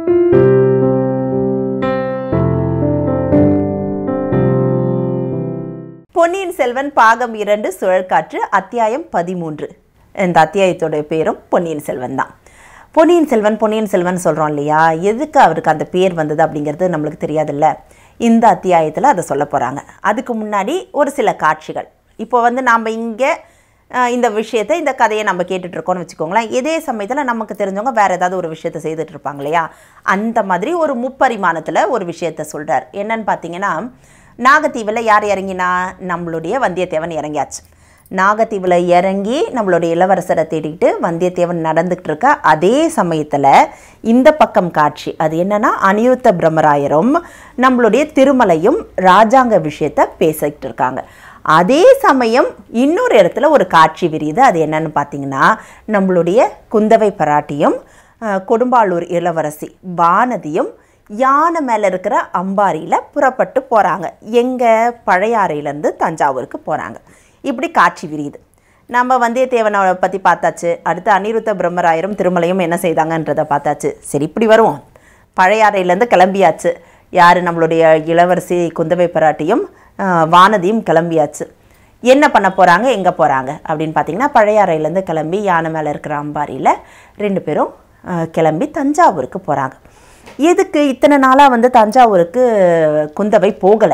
பொன்னியின் செல்வன் பாகம் இரண்டு சுழற்காற்று அத்தியாயம் பதிமூன்று இந்த அத்தியாயத்தோட பேரும் பொன்னியின் செல்வன் தான் பொன்னியின் செல்வன் பொன்னியின் செல்வன் சொல்கிறோம் இல்லையா எதுக்கு அவருக்கு அந்த பேர் வந்தது அப்படிங்கிறது நம்மளுக்கு தெரியாதுல்ல இந்த அத்தியாயத்தில் அதை சொல்ல போகிறாங்க அதுக்கு முன்னாடி ஒரு சில காட்சிகள் இப்போ வந்து நாம் இங்கே இந்த விஷயத்தை இந்த கதையை நம்ம கேட்டுட்டு இருக்கோம்னு வச்சுக்கோங்களேன் இதே சமயத்தில் நமக்கு தெரிஞ்சவங்க வேறு ஏதாவது ஒரு விஷயத்தை செய்துட்டு இருப்பாங்க இல்லையா அந்த மாதிரி ஒரு முப்பரிமாணத்தில் ஒரு விஷயத்த சொல்கிறார் என்னன்னு பார்த்தீங்கன்னா நாகத்தீவில் யார் இறங்கினா நம்மளுடைய வந்தியத்தேவன் இறங்கியாச்சு நாகத்தீவில் இறங்கி நம்மளுடைய இளவரசரை தேடிக்கிட்டு வந்தியத்தேவன் நடந்துக்கிட்டு இருக்க அதே சமயத்தில் இந்த பக்கம் காட்சி அது என்னன்னா அனிருத்த பிரம்மராயரும் நம்மளுடைய திருமலையும் ராஜாங்க விஷயத்த பேசிக்கிட்டு இருக்காங்க அதே சமயம் இன்னொரு இடத்துல ஒரு காட்சி விரியுது அது என்னன்னு பார்த்தீங்கன்னா நம்மளுடைய குந்தவை பராட்டியும் அஹ், கொடும்பாளூர் இளவரசி வானதியும் யானை மேலே இருக்கிற அம்பாரியில் புறப்பட்டு போகிறாங்க எங்கே பழையாறையிலேருந்து தஞ்சாவூருக்கு போகிறாங்க இப்படி காட்சி விரியுது நம்ம வந்தியத்தேவனை பற்றி பார்த்தாச்சு அடுத்து அனிருத்த பிரம்மராயரும் திருமலையும் என்ன செய்தாங்கன்றதை பார்த்தாச்சு சரி இப்படி வருவோம் பழையாறையிலேருந்து கிளம்பியாச்சு யார் நம்மளுடைய இளவரசி குந்தவை பராட்டியும் ஆஹ், வானதியும் கிளம்பியாச்சு என்ன பண்ண போகிறாங்க எங்கே போகிறாங்க அப்படின்னு பார்த்தீங்கன்னா பழையாறையிலேருந்து கிளம்பி யானை மேலே இருக்கிற அம்பாரியில் ரெண்டு பேரும் ஆஹ், கிளம்பி தஞ்சாவூருக்கு போகிறாங்க எதுக்கு இத்தனை நாளாக வந்து தஞ்சாவூருக்கு குந்தவை போகலை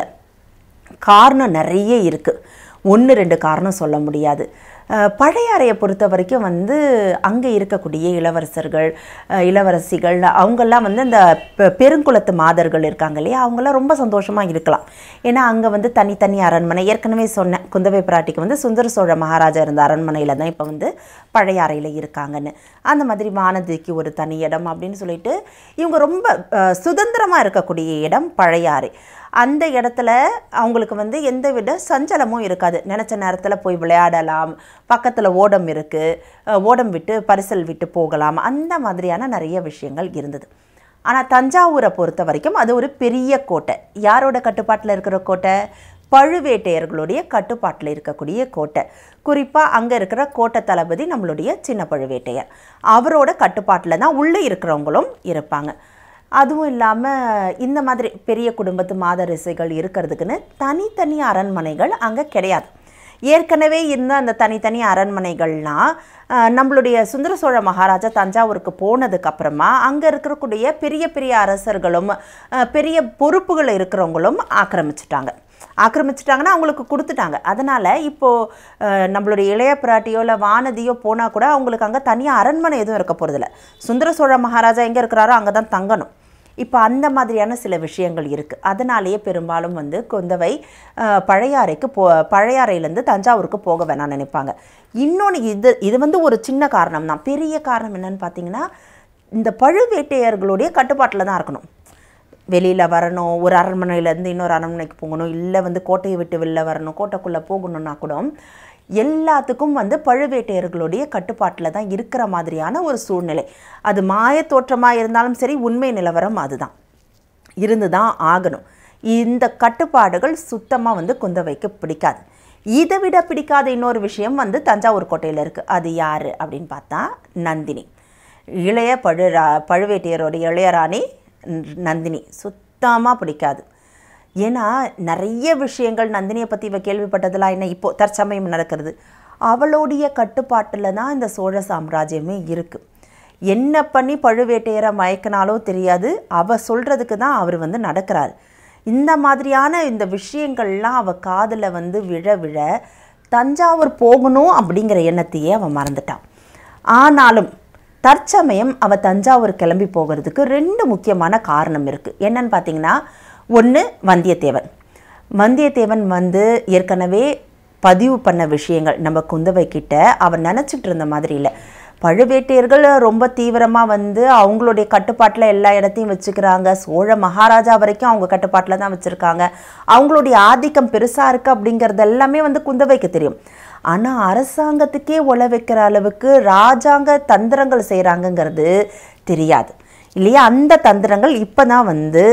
காரணம் நிறைய இருக்குது ஒன்று ரெண்டு காரணம் சொல்ல முடியாது அஹ், பழையாறையை பொறுத்த வரைக்கும் வந்து அங்கே இருக்கக்கூடிய இளவரசர்கள் அஹ், இளவரசிகள் அவங்கெல்லாம் வந்து அந்த பெ- பெருங்குலத்து மாதர்கள் இருக்காங்க இல்லையா அவங்கெல்லாம் ரொம்ப சந்தோஷமாக இருக்கலாம் ஏன்னா அங்கே வந்து தனித்தனி அரண்மனை ஏற்கனவே சொன்னேன் குந்தவை பிராட்டிக்கு வந்து சுந்தர சோழ மகாராஜா இருந்த அரண்மனையில் தான் இப்போ வந்து பழையாறையில் இருக்காங்கன்னு அந்த மாதிரி வானதிக்கு ஒரு தனி இடம் அப்படின்னு சொல்லிட்டு இவங்க ரொம்ப சுதந்திரமாக இருக்கக்கூடிய இடம் பழையாறை அந்த இடத்துல அவங்களுக்கு வந்து எந்த வித சஞ்சலமும் இருக்காது நினச்ச நேரத்தில் போய் விளையாடலாம் பக்கத்தில் ஓடம் இருக்குது ஓடம் விட்டு பரிசல் விட்டு போகலாம் அந்த மாதிரியான நிறைய விஷயங்கள் இருந்தது ஆனால் தஞ்சாவூரை பொறுத்த வரைக்கும் அது ஒரு பெரிய கோட்டை யாரோட கட்டுப்பாட்டில் இருக்கிற கோட்டை பழுவேட்டையர்களுடைய கட்டுப்பாட்டில் இருக்கக்கூடிய கோட்டை குறிப்பாக அங்கே இருக்கிற கோட்டை தளபதி நம்மளுடைய சின்ன பழுவேட்டையர் அவரோட கட்டுப்பாட்டில் தான் உள்ளே இருக்கிறவங்களும் இருப்பாங்க அதுவும் இல்லாமல் இந்த மாதிரி பெரிய குடும்பத்து மாதரிசைகள் இருக்கிறதுக்குன்னு தனித்தனி அரண்மனைகள் அங்கே கிடையாது ஏற்கனவே இருந்த அந்த தனித்தனி அரண்மனைகள்லாம் அஹ், நம்மளுடைய சுந்தர சோழ மகாராஜா தஞ்சாவூருக்கு போனதுக்கு அப்புறமா அங்கே இருக்கக்கூடிய பெரிய பெரிய அரசர்களும் அஹ், பெரிய பொறுப்புகள் இருக்கிறவங்களும் ஆக்கிரமிச்சிட்டாங்க ஆக்கிரமிச்சிட்டாங்கன்னா அவங்களுக்கு கொடுத்துட்டாங்க அதனால் இப்போது நம்மளுடைய இளைய பிராட்டியோ இல்லை வானதியோ போனால் கூட அவங்களுக்கு அங்கே தனியாக அரண்மனை எதுவும் இருக்க போகிறதில்ல சுந்தர சோழ மகாராஜா எங்கே இருக்கிறாரோ அங்கே தான் தங்கணும் இப்போ அந்த மாதிரியான சில விஷயங்கள் இருக்குது அதனாலேயே பெரும்பாலும் வந்து குந்தவை அஹ், பழையாறைக்கு போ பழையாறையிலேருந்து தஞ்சாவூருக்கு போக வேணாம்னு நினைப்பாங்க இன்னொன்று இது இது வந்து ஒரு சின்ன காரணம் தான் பெரிய காரணம் என்னன்னு பார்த்தீங்கன்னா இந்த பழுவேட்டையர்களுடைய கட்டுப்பாட்டில் தான் இருக்கணும் வெளியில் வரணும் ஒரு அரண்மனையிலேருந்து இன்னொரு அரண்மனைக்கு போகணும் இல்லை வந்து கோட்டையை விட்டு வெளில வரணும் கோட்டைக்குள்ளே போகணுன்னா கூட எல்லாத்துக்கும் வந்து பழுவேட்டையர்களுடைய கட்டுப்பாட்டில் தான் இருக்கிற மாதிரியான ஒரு சூழ்நிலை அது மாயத் தோற்றமாக இருந்தாலும் சரி உண்மை நிலவரம் அதுதான் இருந்து தான் ஆகணும் இந்த கட்டுப்பாடுகள் சுத்தமாக வந்து குந்தவைக்கு பிடிக்காது இதை விட பிடிக்காத இன்னொரு விஷயம் வந்து தஞ்சாவூர் கோட்டையில் இருக்குது அது யார் அப்படின்னு பார்த்தா நந்தினி இளைய பழு ரா- பழுவேட்டையரோட இளையராணி நந்தினி சுத்தமாக பிடிக்காது ஏன்னா நிறைய விஷயங்கள் நந்தினியை பற்றி இவ கேள்விப்பட்டதெல்லாம் என்ன இப்போ தற்சமயம் நடக்கிறது அவளுடைய கட்டுப்பாட்டில் தான் இந்த சோழ சாம்ராஜ்யமே இருக்குது என்ன பண்ணி பழுவேட்டையரை மயக்கினாலோ தெரியாது அவ சொல்கிறதுக்கு தான் அவர் வந்து நடக்கிறார் இந்த மாதிரியான இந்த விஷயங்கள்லாம் அவ காதில் வந்து விழ விழ தஞ்சாவூர் போகணும் அப்படிங்கிற எண்ணத்தையே அவன் மறந்துட்டான் ஆனாலும் தற்சமயம் அவ தஞ்சாவூர் கிளம்பி போகிறதுக்கு ரெண்டு முக்கியமான காரணம் இருக்குது என்னன்னு பார்த்தீங்கன்னா ஒன்று வந்தியத்தேவன் வந்தியத்தேவன் வந்து ஏற்கனவே பதிவு பண்ண விஷயங்கள் நம்ம குந்தவை கிட்ட அவன் நினச்சிட்டு இருந்த மாதிரி இல்லை பழுவேட்டையர்கள் ரொம்ப தீவிரமாக வந்து அவங்களுடைய கட்டுப்பாட்டில் எல்லா இடத்தையும் வச்சுக்கிறாங்க சோழ மகாராஜா வரைக்கும் அவங்க கட்டுப்பாட்டில் தான் வச்சுருக்காங்க அவங்களுடைய ஆதிக்கம் பெருசாக இருக்குது அப்படிங்கிறது எல்லாமே வந்து குந்தவைக்கு தெரியும் ஆனால் அரசாங்கத்துக்கே உழ வைக்கிற அளவுக்கு ராஜாங்க தந்திரங்கள் செய்கிறாங்கங்கிறது தெரியாது இல்லையா அந்த தந்திரங்கள் இப்போ தான் வந்து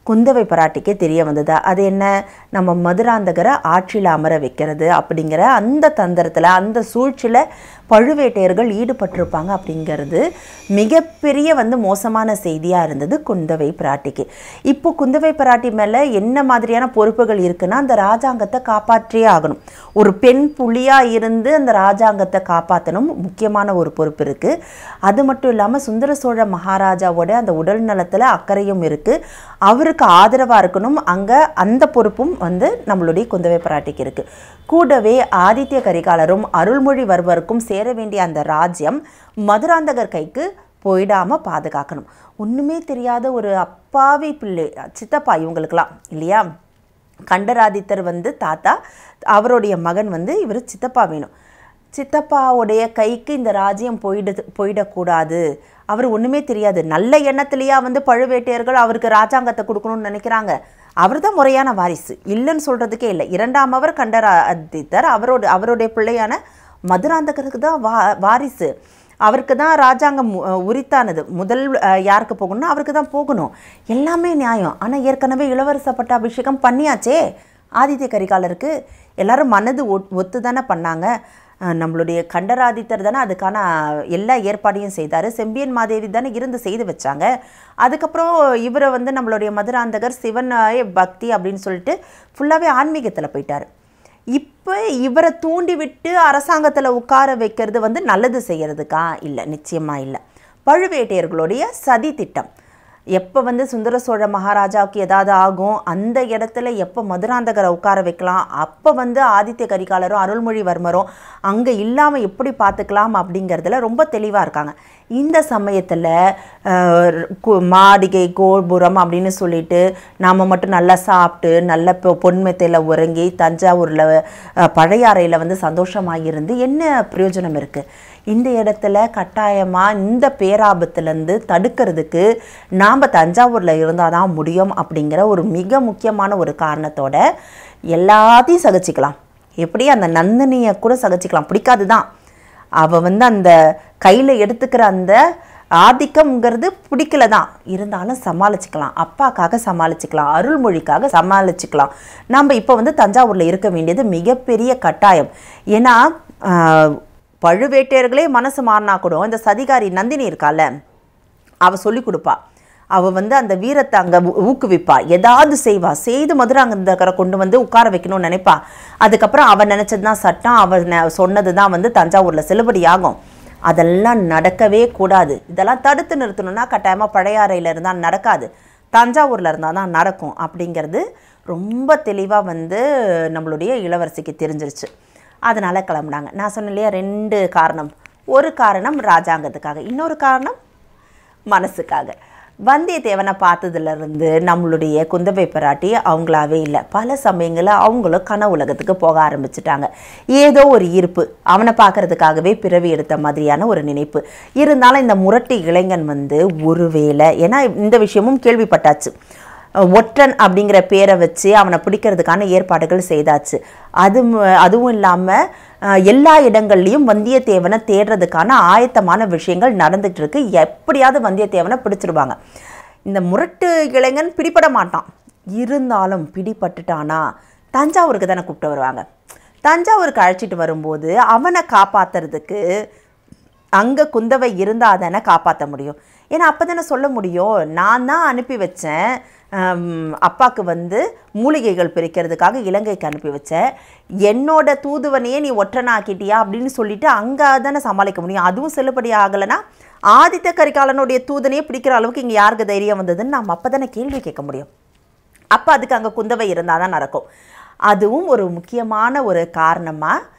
குந்தவை பிராட்டிக்கே தெரிய வந்தது அது என்ன நம்ம மதுராந்தகரை ஆட்சியில் அமர வைக்கிறது அப்படிங்கிற அந்த தந்திரத்தில் அந்த சூழ்ச்சியில் பழுவேட்டையர்கள் ஈடுபட்டிருப்பாங்க அப்படிங்கிறது மிகப்பெரிய வந்து மோசமான செய்தியாக இருந்தது குந்தவை பிராட்டிக்கு இப்போ குந்தவை பிராட்டி மேலே என்ன மாதிரியான பொறுப்புகள் இருக்குன்னா அந்த ராஜாங்கத்தை காப்பாற்றியே ஆகணும் ஒரு பெண் புலியாக இருந்து அந்த ராஜாங்கத்தை காப்பாற்றணும் முக்கியமான ஒரு பொறுப்பு இருக்குது அது மட்டும் இல்லாமல் சுந்தர சோழ மகாராஜாவோட அந்த உடல் நலத்தில் அக்கறையும் இருக்குது அவருக்கு ஆதரவாக இருக்கணும் அங்கே அந்த பொறுப்பும் வந்து நம்மளுடைய குந்தவை பிராட்டிக்கு இருக்குது கூடவே ஆதித்ய கரிகாலரும் அருள்மொழிவர்மருக்கும் சேர வேண்டிய அந்த ராஜ்யம் மதுராந்தகர் கைக்கு போயிடாமல் பாதுகாக்கணும் ஒன்றுமே தெரியாத ஒரு அப்பாவி பிள்ளை சித்தப்பா இவங்களுக்கெல்லாம் இல்லையா கண்டராதித்தர் வந்து தாத்தா அவருடைய மகன் வந்து இவர் சித்தப்பா வேணும் சித்தப்பாவுடைய கைக்கு இந்த ராஜ்யம் போயிடு போயிடக்கூடாது அவர் ஒன்றுமே தெரியாது நல்ல எண்ணத்திலேயா வந்து பழுவேட்டையர்கள் அவருக்கு ராஜாங்கத்தை கொடுக்கணும்னு நினைக்கிறாங்க அவர் தான் முறையான வாரிசு இல்லைன்னு சொல்கிறதுக்கே இல்லை இரண்டாம் அவர் கண்டராதித்தர் அவரோட அவருடைய பிள்ளையான மதுராந்தகருக்கு தான் வா வாரிசு அவருக்கு தான் ராஜாங்கம் மு- அஹ் உரித்தானது முதல் அஹ், யாருக்கு போகணும்னா அவருக்கு தான் போகணும் எல்லாமே நியாயம் ஆனால் ஏற்கனவே இளவரச பட்டாபிஷேகம் பண்ணியாச்சே ஆதித்ய கரிகாலருக்கு எல்லாரும் மனது ஒத் ஒத்து தானே பண்ணாங்க அஹ், நம்மளுடைய கண்டராதித்தர் தானே அதுக்கான எல்லா ஏற்பாடையும் செய்தார் செம்பியன் மாதேவி தானே இருந்து செய்து வச்சாங்க அதுக்கப்புறம் இவரை வந்து நம்மளுடைய மதுராந்தகர் சிவன் பக்தி அப்படின்னு சொல்லிட்டு ஃபுல்லாகவே ஆன்மீகத்தில் போயிட்டார் இப்போ இவரை தூண்டி விட்டு அரசாங்கத்தில் உட்கார வைக்கிறது வந்து நல்லது செய்யறதுக்கா இல்லை நிச்சயமாக இல்லை பழுவேட்டையர்களுடைய சதி திட்டம் எப்போ வந்து சுந்தர சோழ மகாராஜாவுக்கு ஏதாவது ஆகும் அந்த இடத்துல எப்போ மதுராந்தகரை உட்கார வைக்கலாம் அப்போ வந்து ஆதித்ய கரிகாலரும் அருள்மொழிவர்மரும் அங்கே இல்லாமல் எப்படி பார்த்துக்கலாம் அப்படிங்கிறதுல ரொம்ப தெளிவாக இருக்காங்க இந்த சமயத்தில் மாளிகை கோபுரம் அப்படின்னு சொல்லிட்டு நாம் மட்டும் நல்லா சாப்பிட்டு நல்ல பொ- பொன்மெத்தையில் உறங்கி தஞ்சாவூரில் பழையாறையில் வந்து சந்தோஷமாக இருந்து என்ன பிரயோஜனம் இருக்குது இந்த இடத்துல கட்டாயமாக இந்த பேராபத்துலேருந்து தடுக்கிறதுக்கு நாம் தஞ்சாவூரில் இருந்தால் தான் முடியும் அப்படிங்கிற ஒரு மிக முக்கியமான ஒரு காரணத்தோட எல்லாத்தையும் சகிச்சுக்கலாம் எப்படி அந்த நந்தினியை கூட சகிச்சுக்கலாம் பிடிக்காது தான் அவள் வந்து அந்த கையில் எடுத்துக்கிற அந்த ஆதிக்கம்ங்கிறது பிடிக்கல தான் இருந்தாலும் சமாளிச்சுக்கலாம் அப்பாக்காக சமாளிச்சுக்கலாம் அருள்மொழிக்காக சமாளிச்சுக்கலாம் நம்ம இப்போ வந்து தஞ்சாவூரில் இருக்க வேண்டியது மிகப்பெரிய கட்டாயம் ஏன்னா ஆஹ், பழுவேட்டையர்களே மனசு மாறினா கூட இந்த சதிகாரி நந்தினி இருக்கால அவ சொல்லி கொடுப்பா அவ வந்து அந்த வீரத்தை அங்கே ஊக்குவிப்பா ஏதாவது செய்வா செய்து மதுராந்தகரை கொண்டு வந்து உட்கார வைக்கணும்னு நினைப்பா அதுக்கப்புறம் அவ நினைச்சது தான் சட்டம் அவ நெ- சொன்னது தான் வந்து தஞ்சாவூரில் செல்லுபடி ஆகும் அதெல்லாம் நடக்கவே கூடாது இதெல்லாம் தடுத்து நிறுத்தணும்னா கட்டாயமாக பழையாறையில் இருந்தால் நடக்காது தஞ்சாவூரில் இருந்தால் தான் நடக்கும் அப்படிங்கிறது ரொம்ப தெளிவாக வந்து நம்மளுடைய இளவரசிக்கு தெரிஞ்சிருச்சு அதனால் கிளம்புனாங்க நான் சொன்னேன் இல்லையா ரெண்டு காரணம் ஒரு காரணம் ராஜாங்கத்துக்காக இன்னொரு காரணம் மனசுக்காக வந்தியத்தேவனை பார்த்ததுலேருந்து நம்மளுடைய குந்தவை பிராட்டி அவங்களாவே இல்லை பல சமயங்களில் அவங்களும் கன உலகத்துக்கு போக ஆரம்பிச்சிட்டாங்க ஏதோ ஒரு ஈர்ப்பு அவனை பார்க்கறதுக்காகவே பிறவி எடுத்த மாதிரியான ஒரு நினைப்பு இருந்தாலும் இந்த முரட்டு இளைஞன் வந்து ஒருவேளை ஏன்னா இந்த விஷயமும் கேள்விப்பட்டாச்சு ஒற்றன் அப்படிங்கிற பேரை வச்சு அவனை பிடிக்கிறதுக்கான ஏற்பாடுகள் செய்தாச்சு அது ம- அதுவும் இல்லாமல் எல்லா இடங்கள்லையும் வந்தியத்தேவனை தேடுறதுக்கான ஆயத்தமான விஷயங்கள் நடந்துட்டு இருக்கு எப்படியாவது வந்தியத்தேவனை பிடிச்சிருவாங்க இந்த முரட்டு இளைஞன் பிடிபட மாட்டான் இருந்தாலும் பிடிபட்டுட்டானா தஞ்சாவூருக்கு தானே கூப்பிட்டு வருவாங்க தஞ்சாவூருக்கு அழைச்சிட்டு வரும்போது அவனை காப்பாத்துறதுக்கு அங்கே குந்தவை இருந்தால் தானே காப்பாற்ற முடியும் ஏன்னா அப்போ தானே சொல்ல முடியும் நான் தான் அனுப்பி வச்சேன் ஹம், அப்பாவுக்கு வந்து மூலிகைகள் பிரிக்கிறதுக்காக இலங்கைக்கு அனுப்பி வச்சேன் என்னோட தூதுவனையே நீ ஒற்றனாக்கிட்டியா அப்படின்னு சொல்லிட்டு அங்கே தானே சமாளிக்க முடியும் அதுவும் செல்லுபடி ஆகலைன்னா ஆதித்த கரிகாலனுடைய தூதனையே பிடிக்கிற அளவுக்கு இங்கே யாருக்கு தைரியம் வந்ததுன்னு நம்ம அப்போ தானே கேள்வி கேட்க முடியும் அப்போ அதுக்கு அங்கே குந்தவை இருந்தால் தான் நடக்கும் அதுவும் ஒரு முக்கியமான ஒரு காரணமாக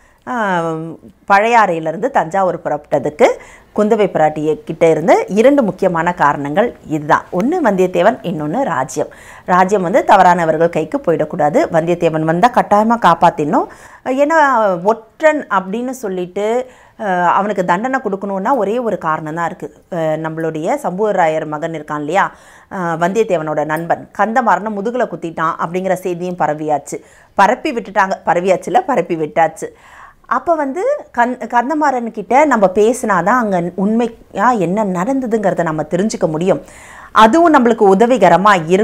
பழையாறையிலிருந்து தஞ்சாவூர் புறப்பட்டதுக்கு குந்தவை பிராட்டிய கிட்ட இருந்து இரண்டு முக்கியமான காரணங்கள் இதுதான் ஒன்று வந்தியத்தேவன் இன்னொன்று ராஜ்யம் ராஜ்யம் வந்து தவறானவர்கள் கைக்கு போயிடக்கூடாது வந்தியத்தேவன் வந்தால் கட்டாயமாக காப்பாற்றிடணும் ஏன்னா ஒற்றன் அப்படின்னு சொல்லிட்டு அஹ், அவனுக்கு தண்டனை கொடுக்கணுன்னா ஒரே ஒரு காரணம் தான் இருக்குது நம்மளுடைய சம்புவராயர் மகன் இருக்கான் இல்லையா அஹ், வந்தியத்தேவனோட நண்பன் கந்தமாறனை முதுகில் குத்திட்டான் அப்படிங்கிற செய்தியும் பரவியாச்சு பரப்பி விட்டுட்டாங்க பரவியாச்சுல பரப்பி விட்டாச்சு அப்போ வந்து கந் கந்தமாறன் கிட்ட நம்ம பேசினாதான் அங்கே உண்மையாக என்ன நடந்ததுங்கிறத நம்ம தெரிஞ்சுக்க முடியும் அதுவும் நம்மளுக்கு உதவிகரமாக இருக்கும்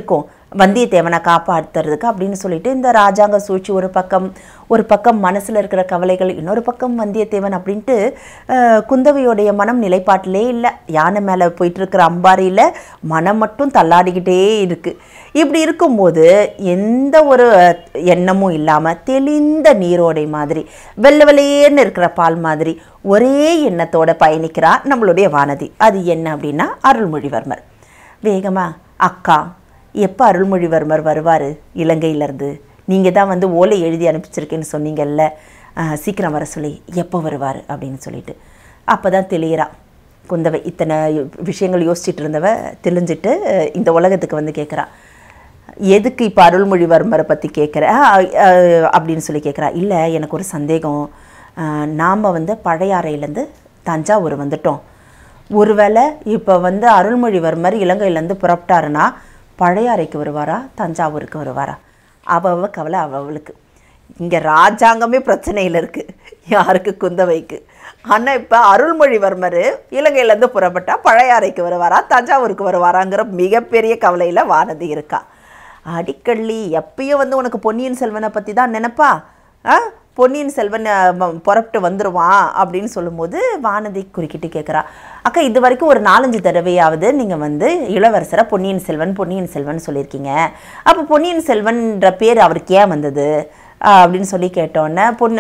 வந்தியத்தேவனை காப்பாற்றுறதுக்கு அப்படின்னு சொல்லிட்டு இந்த ராஜாங்க சூழ்ச்சி ஒரு பக்கம் ஒரு பக்கம் மனசில் இருக்கிற கவலைகள் இன்னொரு பக்கம் வந்தியத்தேவன் அப்படின்ட்டு அஹ், குந்தவையோடைய மனம் நிலைப்பாட்டிலே இல்லை யானை மேலே போயிட்டு இருக்கிற அம்பாரியில் மனம் மட்டும் தள்ளாடிக்கிட்டே இருக்கு இப்படி இருக்கும்போது எந்த ஒரு அஹ், எண்ணமும் இல்லாமல் தெளிந்த நீரோடை மாதிரி வெள்ளை வெள்ளையேன்னு இருக்கிற பால் மாதிரி ஒரே எண்ணத்தோட பயணிக்கிறா நம்மளுடைய வானதி அது என்ன அப்படின்னா அருள்மொழிவர்மர் வேகமா அக்கா எப்போ அருள்மொழிவர்மர் வருவார் இலங்கையிலேருந்து நீங்கள் தான் வந்து ஓலை எழுதி அனுப்பிச்சிருக்கேன்னு சொன்னீங்கல்ல ஆஹ், சீக்கிரம் வர சொல்லி எப்போ வருவார் அப்படின்னு சொல்லிட்டு அப்போ தான் தெளிகிறா குந்தவை இத்தனை விஷயங்கள் யோசிச்சுட்டு இருந்தவ தெளிஞ்சிட்டு அஹ், இந்த உலகத்துக்கு வந்து கேட்குறா எதுக்கு இப்போ அருள்மொழிவர்மரை பற்றி கேட்குற அப்படின்னு சொல்லி கேட்குறா இல்லை எனக்கு ஒரு சந்தேகம் நாம் வந்து பழையாறையிலேருந்து தஞ்சாவூர் வந்துட்டோம் ஒருவேளை இப்போ வந்து அருள்மொழிவர்மர் இலங்கையிலேருந்து புறப்பட்டாருன்னா பழையாறைக்கு வருவாரா தஞ்சாவூருக்கு வருவாரா அவ அவ கவலை அவ அவளுக்கு இங்கே ராஜாங்கமே பிரச்சனையில் இருக்குது யாருக்கு குந்தவைக்கு ஆனால் இப்போ அருள்மொழிவர்மர் இலங்கையிலேருந்து புறப்பட்டா பழையாறைக்கு வருவாரா தஞ்சாவூருக்கு வருவாராங்கிற மிகப்பெரிய கவலையில் வானதி இருக்கா அடிக்கள்ளி எப்பயும் வந்து உனக்கு பொன்னியின் செல்வனை பற்றி தான் நினைப்பா ஆ பொன்னியின் செல்வன் அஹ், ம- புறப்பட்டு வந்துருவான் அப்படின்னு சொல்லும்போது வானதி குறுக்கிட்டு கேட்குறா அக்கா இது வரைக்கும் ஒரு நாலஞ்சு தடவையாவது நீங்கள் வந்து இளவரசரை பொன்னியின் செல்வன் பொன்னியின் செல்வன் சொல்லியிருக்கீங்க அப்போ பொன்னியின் செல்வன்ற பேர் அவருக்கு ஏன் வந்தது ஆஹ், அப்படின்னு சொல்லி கேட்டோன்னே பொண்ணு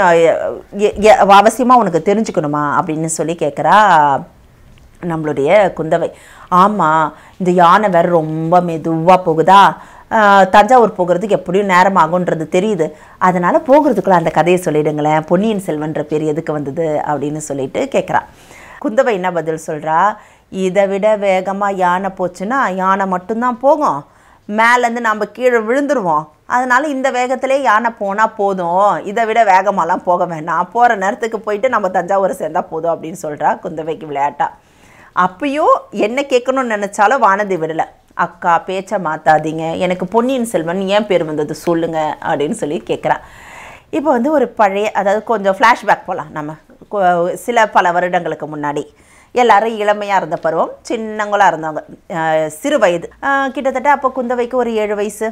அவசியமாக உனக்கு தெரிஞ்சுக்கணுமா அப்படின்னு சொல்லி கேட்குறா நம்மளுடைய குந்தவை ஆமாம் இந்த யானை வேற ரொம்ப மெதுவாக போகுதா ஆஹ், தஞ்சாவூர் போகிறதுக்கு எப்படியும் நேரம் ஆகுன்றது தெரியுது அதனால் போகிறதுக்குள்ள அந்த கதையை சொல்லிடுங்களேன் பொன்னியின் செல்வன்ற பேர் எதுக்கு வந்தது அப்படின்னு சொல்லிட்டு கேட்குறா குந்தவை என்ன பதில் சொல்கிறா இதை விட வேகமாக யானை போச்சுன்னா யானை மட்டும்தான் போகும் மேலேருந்து நம்ம கீழே விழுந்துருவோம் அதனால இந்த வேகத்திலே யானை போனால் போதும் இதை விட வேகமாலாம் போக வேணாம் போகிற நேரத்துக்கு போயிட்டு நம்ம தஞ்சாவூர் சேர்ந்தா போதும் அப்படின்னு சொல்கிறா குந்தவைக்கு விளையாட்டா அப்பயும் என்ன கேட்கணும்னு நினச்சாலும் வானதி விடலை அக்கா பேச்சை மாற்றாதீங்க எனக்கு பொன்னியின் செல்வன் ஏன் பேர் வந்தது சொல்லுங்க அப்படின்னு சொல்லி கேட்குறா இப்போ வந்து ஒரு பழைய அதாவது கொஞ்சம் ஃப்ளாஷ்பேக் போகலாம் நம்ம கொ- சில பல வருடங்களுக்கு முன்னாடி எல்லாரும் இளமையாக இருந்த பருவம் சின்னங்களாக இருந்தவங்க அஹ் சிறு வயது அஹ் கிட்டத்தட்ட அப்போ குந்தவைக்கு ஒரு ஏழு வயசு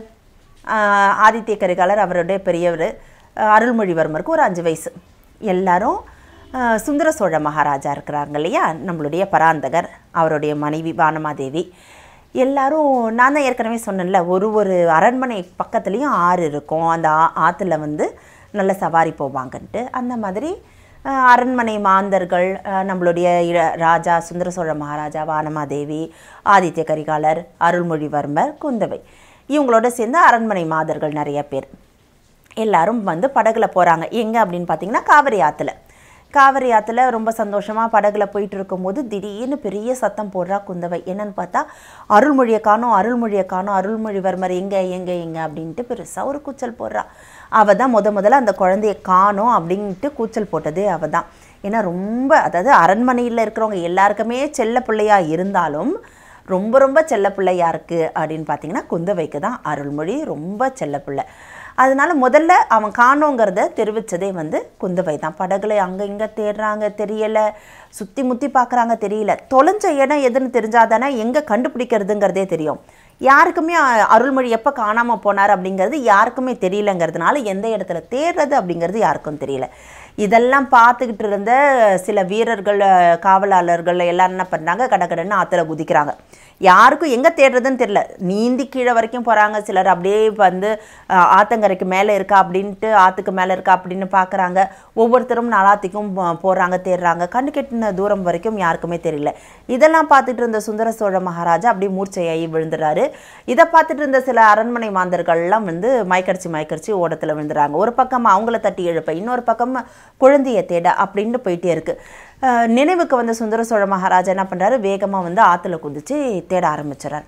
அஹ் ஆதித்ய கரிகாலர் அவருடைய பெரியவர் அஹ் அருள்மொழிவர்மருக்கு ஒரு அஞ்சு வயசு எல்லாரும் அஹ் சுந்தர சோழ மகாராஜா இருக்கிறாங்க இல்லையா நம்மளுடைய பராந்தகர் அவருடைய மனைவி வானமாதேவி எல்லாரும் நான் தான் ஏற்கனவே சொன்னேன்ல ஒரு ஒரு அரண்மனை பக்கத்துலேயும் ஆறு இருக்கும் அந்த ஆ ஆற்றுல வந்து நல்ல சவாரி போவாங்கன்ட்டு அந்த மாதிரி அஹ், அரண்மனை மாந்தர்கள் அஹ், நம்மளுடைய இள- ராஜா சுந்தர சோழ மகாராஜா வானமாதேவி ஆதித்ய கரிகாலர் அருள்மொழிவர்மர் குந்தவை இவங்களோட சேர்ந்து அரண்மனை மாதர்கள் நிறைய பேர் எல்லாரும் வந்து படகுல போகிறாங்க எங்கே அப்படின்னு பார்த்தீங்கன்னா காவிரி ஆற்றுல காவிரி ஆற்றுல ரொம்ப சந்தோஷமாக படகுல போயிட்டு இருக்கும்போது திடீர்னு பெரிய சத்தம் போடுறா குந்தவை என்னன்னு பார்த்தா அருள்மொழியை காணோம் அருள்மொழியை காணோம் அருள்மொழிவர்மர் எங்கே எங்கே எங்கே அப்படின்ட்டு பெருசாக ஒரு கூச்சல் போடுறா அவள் தான் முத முதல்ல அந்த குழந்தைய காணோம் அப்படின்ட்டு கூச்சல் போட்டதே அவள் தான் ஏன்னா ரொம்ப அதாவது அரண்மனையில் இருக்கிறவங்க எல்லாருக்குமே செல்ல பிள்ளையா இருந்தாலும் ரொம்ப ரொம்ப செல்ல பிள்ளை யாருக்கு அப்படின்னு பார்த்தீங்கன்னா குந்தவைக்கு தான் அருள்மொழி ரொம்ப செல்ல பிள்ளை அதனால முதல்ல அவன் காணோங்கிறத தெரிவித்ததே வந்து குந்தவை தான் படகுல அங்கே இங்கே தேடுறாங்க தெரியலை சுற்றி முற்றி பார்க்குறாங்க தெரியல தொலைஞ்ச இடம் எதுன்னு தெரிஞ்சாதானே எங்கே கண்டுபிடிக்கிறதுங்கிறதே தெரியும் யாருக்குமே அ- அருள்மொழி எப்போ காணாமல் போனார் அப்படிங்கிறது யாருக்குமே தெரியலங்கிறதுனால எந்த இடத்துல தேடுறது அப்படிங்கிறது யாருக்கும் தெரியல இதெல்லாம் பார்த்துக்கிட்டு இருந்த சில வீரர்கள் அஹ், காவலாளர்கள் எல்லாரும் என்ன பண்ணுறாங்க கடகடன்னு ஆற்றுல குதிக்கிறாங்க யாருக்கும் எங்கே தேடுறதுன்னு தெரியல நீந்தி கீழே வரைக்கும் போகிறாங்க சிலர் அப்படியே வந்து அஹ், ஆத்தங்கரைக்கு மேலே இருக்கா அப்படின்ட்டு ஆற்றுக்கு மேலே இருக்கா அப்படின்னு பார்க்குறாங்க ஒவ்வொருத்தரும் நலாத்திக்கும் போகிறாங்க தேடுறாங்க கண்ணு கெட்டின தூரம் வரைக்கும் யாருக்குமே தெரியல இதெல்லாம் பார்த்துட்டு இருந்த சுந்தர சோழ மகாராஜா அப்படியே மூர்ச்சையாகி விழுந்துறாரு இதை பார்த்துட்டு இருந்த சில அரண்மனை மாந்தர்கள்லாம் வந்து மயக்கடிச்சு மயக்கடிச்சு ஓடத்தில் விழுந்துறாங்க ஒரு பக்கம் அவங்கள தட்டி எழுப்ப இன்னொரு பக்கம் குழந்தைய தேட அப்படின்னு போயிட்டே இருக்கு அஹ் நினைவுக்கு வந்த சுந்தர சோழ மகாராஜா என்ன பண்ணுறாரு வேகமாக வந்து ஆற்றுல குதிச்சு தேட ஆரம்பிச்சிடறார்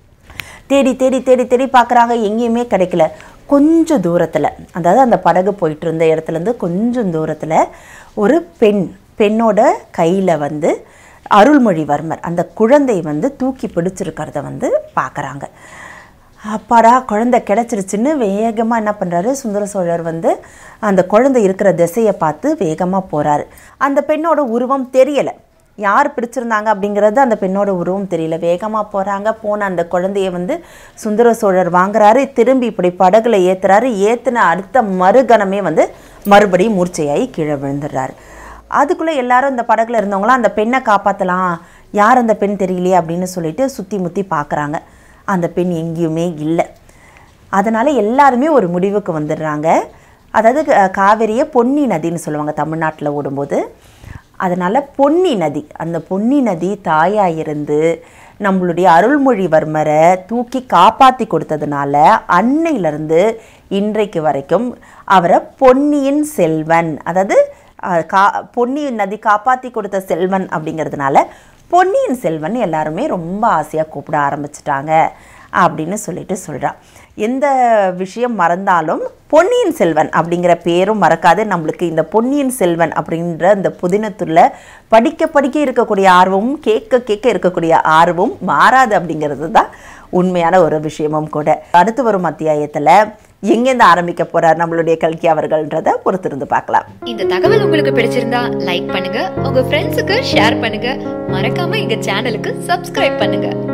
தேடி தேடி தேடி தேடி பார்க்குறாங்க எங்கேயுமே கிடைக்கல கொஞ்சம் தூரத்தில் அதாவது அந்த படகு போயிட்டு இருந்த இடத்துலேருந்து கொஞ்சம் தூரத்தில் ஒரு பெண் பெண்ணோட கையில் வந்து அருள்மொழிவர்மர் அந்த குழந்தை வந்து தூக்கி பிடிச்சிருக்கிறத வந்து பார்க்குறாங்க அப்பாடா குழந்தை கிடச்சிருச்சுன்னு வேகமாக என்ன பண்ணுறாரு சுந்தர சோழர் வந்து அந்த குழந்தை இருக்கிற திசையை பார்த்து வேகமாக போகிறாரு அந்த பெண்ணோட உருவம் தெரியலை யார் பிடிச்சிருந்தாங்க அப்படிங்கிறது அந்த பெண்ணோட உருவம் தெரியல வேகமாக போகிறாங்க போன அந்த குழந்தைய வந்து சுந்தர சோழர் வாங்குறாரு திரும்பி இப்படி படகுல ஏற்றுறாரு ஏற்றின அடுத்த மறுகணமே வந்து மறுபடியும் மூர்ச்சையாகி கீழே விழுந்துடுறாரு அதுக்குள்ளே எல்லாரும் இந்த படகுல இருந்தவங்களாம் அந்த பெண்ணை காப்பாற்றலாம் யார் அந்த பெண் தெரியலையே அப்படின்னு சொல்லிட்டு சுற்றி முற்றி பார்க்குறாங்க அந்த பெண் எங்கேயுமே இல்லை அதனால் எல்லாருமே ஒரு முடிவுக்கு வந்துடுறாங்க அதாவது க- காவிரியை பொன்னி நதின்னு சொல்லுவாங்க தமிழ்நாட்டில் ஓடும்போது அதனால் பொன்னி நதி அந்த பொன்னி நதி தாயாக இருந்து நம்மளுடைய அருள்மொழிவர்மரை தூக்கி காப்பாற்றி கொடுத்ததுனால அன்னையிலிருந்து இன்றைக்கு வரைக்கும் அவரை பொன்னியின் செல்வன் அதாவது அஹ், கா பொன்னியின் நதி காப்பாற்றி கொடுத்த செல்வன் அப்படிங்கிறதுனால பொன்னியின் செல்வன் எல்லாருமே ரொம்ப ஆசையாக கூப்பிட ஆரம்பிச்சிட்டாங்க அப்படின்னு சொல்லிட்டு சொல்றா எந்த விஷயம் மறந்தாலும் பொன்னியின் செல்வன் அப்படிங்கிற பேரும் மறக்காது நம்மளுக்கு இந்த பொன்னியின் செல்வன் அப்படின்ற இந்த புதினத்துல படிக்க படிக்க இருக்கக்கூடிய ஆர்வமும் கேட்க கேட்க இருக்கக்கூடிய ஆர்வம் மாறாது அப்படிங்கிறது தான் உண்மையான ஒரு விஷயமும் கூட அடுத்து வரும் அத்தியாயத்துல எங்கேருந்து ஆரம்பிக்க போறார் நம்மளுடைய கல்கி அவர்கள்ன்றத பொறுத்திருந்து பார்க்கலாம் இந்த தகவல் உங்களுக்கு பிடிச்சிருந்தா லைக் பண்ணுங்க உங்க ஃப்ரெண்ட்ஸுக்கு ஷேர் பண்ணுங்க மறக்காம எங்க சேனலுக்கு சப்ஸ்கிரைப் பண்ணுங்க